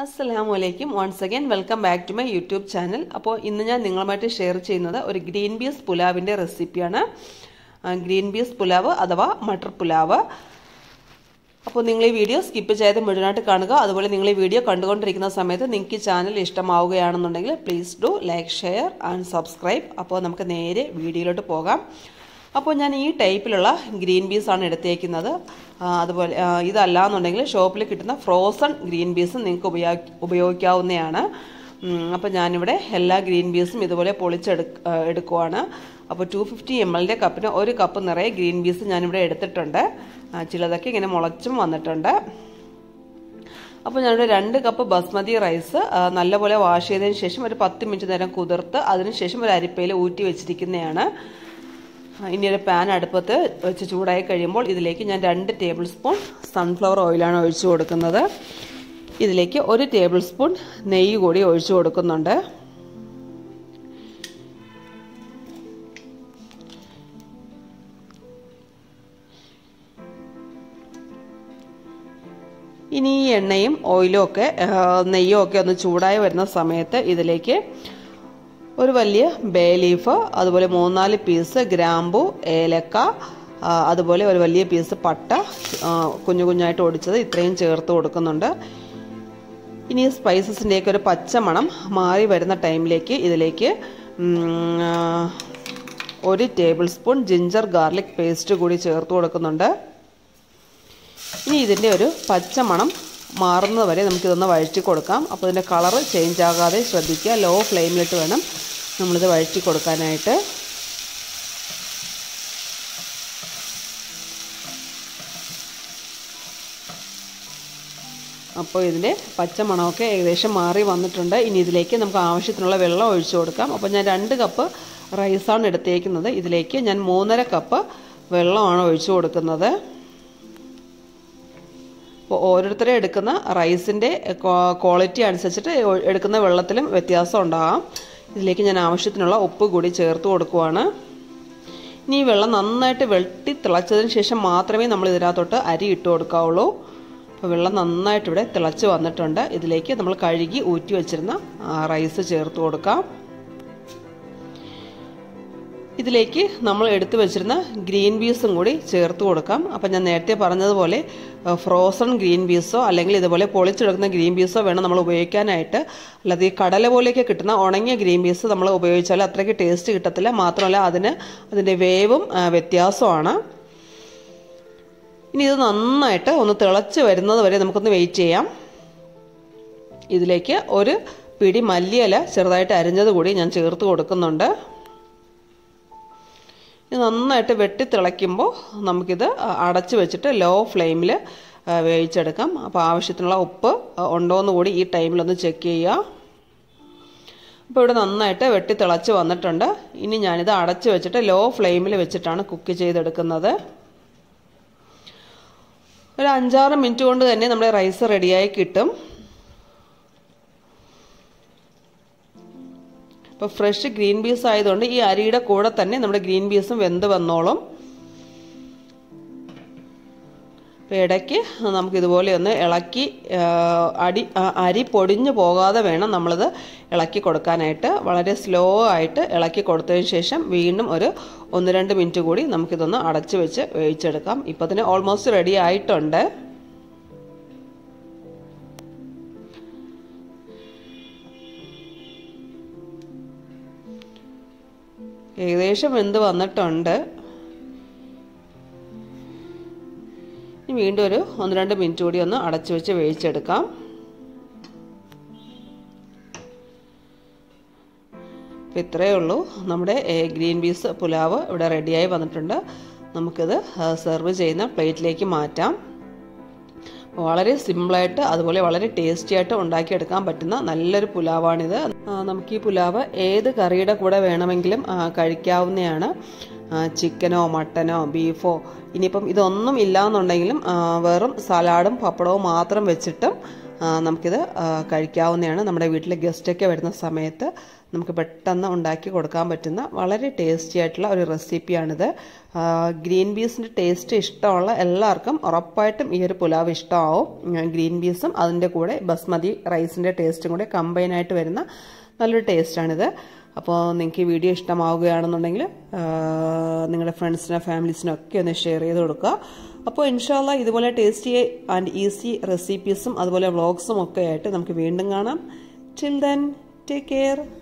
അസ്സലാമു അലൈക്കും once again welcome back to my YouTube channel അപ്പോൾ ഇന്ന് ഞാൻ നിങ്ങളുമായിട്ട് ഷെയർ ചെയ്യുന്നത് ഒരു ഗ്രീൻ പീസ് പുലാവിൻ്റെ റെസിപ്പിയാണ് ഗ്രീൻ പീസ് പുലാവ് അഥവാ മട്ടർ പുലാവ് അപ്പോൾ നിങ്ങൾ ഈ വീഡിയോ സ്കിപ്പ് ചെയ്ത് മുഴുവനായിട്ട് കാണുക അതുപോലെ നിങ്ങൾ ഈ വീഡിയോ കണ്ടുകൊണ്ടിരിക്കുന്ന സമയത്ത് നിങ്ങൾക്ക് ഈ ചാനൽ ഇഷ്ടമാവുകയാണെന്നുണ്ടെങ്കിൽ please do like share and subscribe അപ്പോൾ നമുക്ക് നേരെ വീഡിയോയിലോട്ട് പോകാം അപ്പോൾ ഞാൻ ഈ ടൈപ്പിലുള്ള ഗ്രീൻ പീസ് ആണ് എടുത്തേക്കുന്നത് അതുപോലെ ഇതല്ല എന്നുണ്ടെങ്കിൽ ഷോപ്പിൽ കിട്ടുന്ന ഫ്രോസൺ ഗ്രീൻ പീസും നിങ്ങൾക്ക് ഉപയോഗി ഉപയോഗിക്കാവുന്നതാണ് അപ്പോൾ ഞാനിവിടെ എല്ലാ ഗ്രീൻ പീസും ഇതുപോലെ പൊളിച്ചെടു എടുക്കുവാണ് അപ്പോൾ ടു ഫിഫ്റ്റി എം എല്ലിൻ്റെ കപ്പിന് ഒരു കപ്പ് നിറയെ ഗ്രീൻ പീസ് ഞാനിവിടെ എടുത്തിട്ടുണ്ട് ചിലതൊക്കെ ഇങ്ങനെ മുളച്ചും വന്നിട്ടുണ്ട് അപ്പോൾ ഞാനിവിടെ രണ്ട് കപ്പ് ബസ്മതി റൈസ് നല്ലപോലെ വാഷ് ചെയ്തതിന് ശേഷം ഒരു പത്ത് മിനിറ്റ് നേരം കുതിർത്ത് അതിനുശേഷം ഒരു അരിപ്പയിൽ ഊറ്റി വെച്ചിരിക്കുന്നതാണ് ഇനി ഒരു പാൻ അടുപ്പത്ത് വെച്ച് ചൂടായി കഴിയുമ്പോൾ ഇതിലേക്ക് ഞാൻ രണ്ട് ടേബിൾ സ്പൂൺ സൺഫ്ലവർ ഓയിലാണ് ഒഴിച്ചു കൊടുക്കുന്നത് ഇതിലേക്ക് ഒരു ടേബിൾ സ്പൂൺ നെയ്യ് കൂടി ഒഴിച്ചു കൊടുക്കുന്നുണ്ട് ഇനി ഈ എണ്ണയും ഓയിലും ഒക്കെ നെയ്യും ഒക്കെ ഒന്ന് ചൂടായി വരുന്ന സമയത്ത് ഇതിലേക്ക് ഒരു വലിയ ബേ ലീഫ് അതുപോലെ മൂന്നാല് പീസ് ഗ്രാമ്പു ഏലക്ക അതുപോലെ ഒരു വലിയ പീസ് പട്ട കുഞ്ഞു കുഞ്ഞായിട്ട് ഒടിച്ചത് ഇത്രയും ചേർത്ത് കൊടുക്കുന്നുണ്ട് ഇനി സ്പൈസസിൻ്റെയൊക്കെ ഒരു പച്ചമണം മാറി വരുന്ന ടൈമിലേക്ക് ഇതിലേക്ക് ഒരു tablespoon ginger garlic paste കൂടി ചേർത്ത് കൊടുക്കുന്നുണ്ട് ഇനി ഇതിൻ്റെ ഒരു പച്ചമണം മാറുന്നത് വരെ നമുക്കിതൊന്ന് വഴറ്റി കൊടുക്കാം അപ്പോൾ ഇതിൻ്റെ കളറ് ചേഞ്ച് ആകാതെ ശ്രദ്ധിക്കുക ലോ ഫ്ലെയിമിലിട്ട് വേണം നമ്മളിത് വഴറ്റി കൊടുക്കാനായിട്ട് അപ്പോൾ ഇതിൻ്റെ പച്ചമണമൊക്കെ ഏകദേശം മാറി വന്നിട്ടുണ്ട് ഇനി ഇതിലേക്ക് നമുക്ക് ആവശ്യത്തിനുള്ള വെള്ളം ഒഴിച്ചു കൊടുക്കാം അപ്പോൾ ഞാൻ രണ്ട് കപ്പ് റൈസാണ് എടുത്തേക്കുന്നത് ഇതിലേക്ക് ഞാൻ മൂന്നര കപ്പ് വെള്ളമാണ് ഒഴിച്ചു കൊടുക്കുന്നത് അപ്പോൾ ഓരോരുത്തരും എടുക്കുന്ന റൈസിൻ്റെ ക്വാളിറ്റി അനുസരിച്ചിട്ട് എടുക്കുന്ന വെള്ളത്തിലും വ്യത്യാസം ഉണ്ടാകാം ഇതിലേക്ക് ഞാൻ ആവശ്യത്തിനുള്ള ഉപ്പ് കൂടി ചേർത്ത് കൊടുക്കുവാണ് ഇനി ഈ വെള്ളം നന്നായിട്ട് വെട്ടി തിളച്ചതിന് ശേഷം മാത്രമേ നമ്മൾ ഇതിനകത്തോട്ട് അരി ഇട്ട് കൊടുക്കാവുള്ളൂ അപ്പോൾ വെള്ളം നന്നായിട്ട് ഇവിടെ തിളച്ച് വന്നിട്ടുണ്ട് ഇതിലേക്ക് നമ്മൾ കഴുകി ഊറ്റി വെച്ചിരുന്ന റൈസ് ചേർത്ത് കൊടുക്കാം ഇതിലേക്ക് നമ്മൾ എടുത്തു വെച്ചിരുന്ന ഗ്രീൻ പീസും കൂടി ചേർത്ത് കൊടുക്കാം അപ്പം ഞാൻ നേരത്തെ പറഞ്ഞതുപോലെ ഫ്രോസൺ ഗ്രീൻ പീസോ അല്ലെങ്കിൽ ഇതുപോലെ പൊളിച്ചെടുക്കുന്ന ഗ്രീൻ പീസോ വേണം നമ്മൾ ഉപയോഗിക്കാനായിട്ട് അല്ലാതെ ഈ കടല പോലെയൊക്കെ കിട്ടുന്ന ഉണങ്ങിയ ഗ്രീൻ പീസ് നമ്മൾ ഉപയോഗിച്ചാൽ അത്രയ്ക്ക് ടേസ്റ്റ് കിട്ടത്തില്ല മാത്രമല്ല അതിന് അതിൻ്റെ വേവും വ്യത്യാസമാണ് ഇനി ഇത് നന്നായിട്ട് ഒന്ന് തിളച്ച് വരുന്നത് വരെ നമുക്കൊന്ന് വെയിറ്റ് ചെയ്യാം ഇതിലേക്ക് ഒരു പിടി മല്ലിയില ചെറുതായിട്ട് അരിഞ്ഞത് കൂടി ഞാൻ ചേർത്ത് കൊടുക്കുന്നുണ്ട് ഇത് നന്നായിട്ട് വെട്ടി തിളയ്ക്കുമ്പോൾ നമുക്കിത് അടച്ച് വെച്ചിട്ട് ലോ ഫ്ലെയിമിൽ വേവിച്ചെടുക്കാം അപ്പോൾ ആവശ്യത്തിനുള്ള ഉപ്പ് ഉണ്ടോ എന്ന് കൂടി ഈ ടൈമിലൊന്ന് ചെക്ക് ചെയ്യുക അപ്പോൾ ഇവിടെ നന്നായിട്ട് വെട്ടി തിളച്ച് വന്നിട്ടുണ്ട് ഇനി ഞാനിത് അടച്ച് വെച്ചിട്ട് ലോ ഫ്ലെയിമിൽ വെച്ചിട്ടാണ് കുക്ക് ചെയ്തെടുക്കുന്നത് ഒരു അഞ്ചാറ് മിനിറ്റ് കൊണ്ട് തന്നെ നമ്മുടെ റൈസ് റെഡിയായി കിട്ടും ഇപ്പോൾ ഫ്രഷ് ഗ്രീൻ പീസ് ആയതുകൊണ്ട് ഈ അരിയുടെ കൂടെ തന്നെ നമ്മുടെ ഗ്രീൻ പീസും വെന്ത് വന്നോളും അപ്പോൾ ഇടയ്ക്ക് നമുക്കിതുപോലെ ഒന്ന് ഇളക്കി അടി അരി പൊടിഞ്ഞു പോകാതെ വേണം നമ്മളിത് ഇളക്കി കൊടുക്കാനായിട്ട് വളരെ സ്ലോ ആയിട്ട് ഇളക്കി കൊടുത്തതിന് ശേഷം വീണ്ടും ഒരു ഒന്ന് രണ്ട് മിനിറ്റ് കൂടി നമുക്കിതൊന്ന് അടച്ചു വെച്ച് വേവിച്ചെടുക്കാം ഇപ്പോൾ തന്നെ ഓൾമോസ്റ്റ് റെഡി ആയിട്ടുണ്ട് ഏകദേശം വെന്ത് വന്നിട്ടുണ്ട് ഇനി വീണ്ടും ഒരു ഒന്ന് രണ്ട് മിനിറ്റ് കൂടി ഒന്ന് അടച്ചു വെച്ച് വേവിച്ചെടുക്കാം അപ്പോൾ ഇത്രയേ ഉള്ളൂ നമ്മുടെ ഗ്രീൻ പീസ് പുലാവ് ഇവിടെ റെഡിയായി വന്നിട്ടുണ്ട് നമുക്കിത് സെർവ് ചെയ്യുന്ന പ്ലേറ്റിലേക്ക് മാറ്റാം വളരെ സിമ്പിളായിട്ട് അതുപോലെ വളരെ ടേസ്റ്റി ആയിട്ട് ഉണ്ടാക്കിയെടുക്കാൻ പറ്റുന്ന നല്ലൊരു പുലാവാണിത് നമുക്ക് ഈ പുലാവ് ഏത് കറിയുടെ കൂടെ വേണമെങ്കിലും കഴിക്കാവുന്നതാണ് ചിക്കനോ മട്ടനോ ബീഫോ ഇനിയിപ്പം ഇതൊന്നും ഇല്ലാന്നുണ്ടെങ്കിലും വെറും സലാഡും പപ്പടവും മാത്രം വെച്ചിട്ടും നമുക്കിത് കഴിക്കാവുന്നതാണ് നമ്മുടെ വീട്ടിൽ ഗസ്റ്റൊക്കെ വരുന്ന സമയത്ത് നമുക്ക് പെട്ടെന്ന് ഉണ്ടാക്കി കൊടുക്കാൻ പറ്റുന്ന വളരെ ടേസ്റ്റി ആയിട്ടുള്ള ഒരു റെസിപ്പിയാണിത് ഗ്രീൻ പീസിൻ്റെ ടേസ്റ്റ് ഇഷ്ടമുള്ള എല്ലാവർക്കും ഉറപ്പായിട്ടും ഈ ഒരു പുലാവ് ഇഷ്ടമാവും ഗ്രീൻ പീസും അതിൻ്റെ കൂടെ ബസ്മതി റൈസിൻ്റെ ടേസ്റ്റും കൂടെ കമ്പൈൻ ആയിട്ട് വരുന്ന നല്ലൊരു ടേസ്റ്റാണിത് അപ്പോൾ നിങ്ങൾക്ക് ഈ വീഡിയോ ഇഷ്ടമാവുകയാണെന്നുണ്ടെങ്കിൽ നിങ്ങളുടെ ഫ്രണ്ട്സിനോ ഫാമിലീസിനോ ഒക്കെ ഒന്ന് ഷെയർ ചെയ്ത് കൊടുക്കുക അപ്പോൾ ഇൻഷാല്ല ഇതുപോലെ ടേസ്റ്റി ആൻഡ് ഈസി റെസിപ്പീസും അതുപോലെ വ്ളോഗ്സും ഒക്കെ ആയിട്ട് നമുക്ക് വീണ്ടും കാണാം ചിൽ ദെൻ ടേക്ക് കെയർ